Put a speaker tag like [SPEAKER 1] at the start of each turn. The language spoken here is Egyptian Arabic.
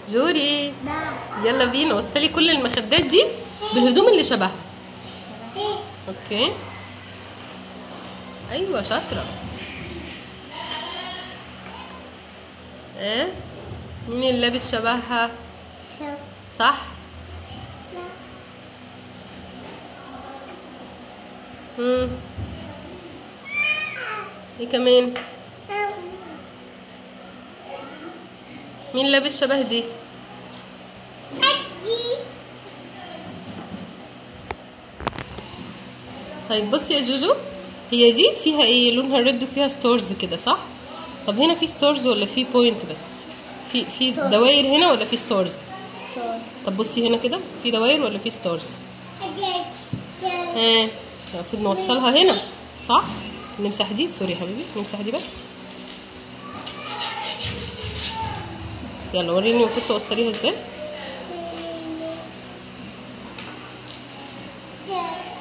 [SPEAKER 1] جوري
[SPEAKER 2] نعم
[SPEAKER 1] يلا بينا وصلي كل المخدات دي بالهدوم اللي شبهها
[SPEAKER 2] شبهي
[SPEAKER 1] اوكي ايوه شاطره ايه مين اللي لابس شبهها صح امم ايه كمان مين لابس شبه دي طيب بصي يا جوجو هي دي فيها ايه لونها ريد وفيها ستورز كده صح طب هنا في ستورز ولا في بوينت بس في في
[SPEAKER 2] ستورز.
[SPEAKER 1] دواير هنا ولا في ستورز طب بصي هنا كده في دواير ولا في ستورز ها المفروض نوصلها هنا صح نمسح دي سوري يا حبيبي نمسح دي بس يلا وريني المفروض توصليها ازاي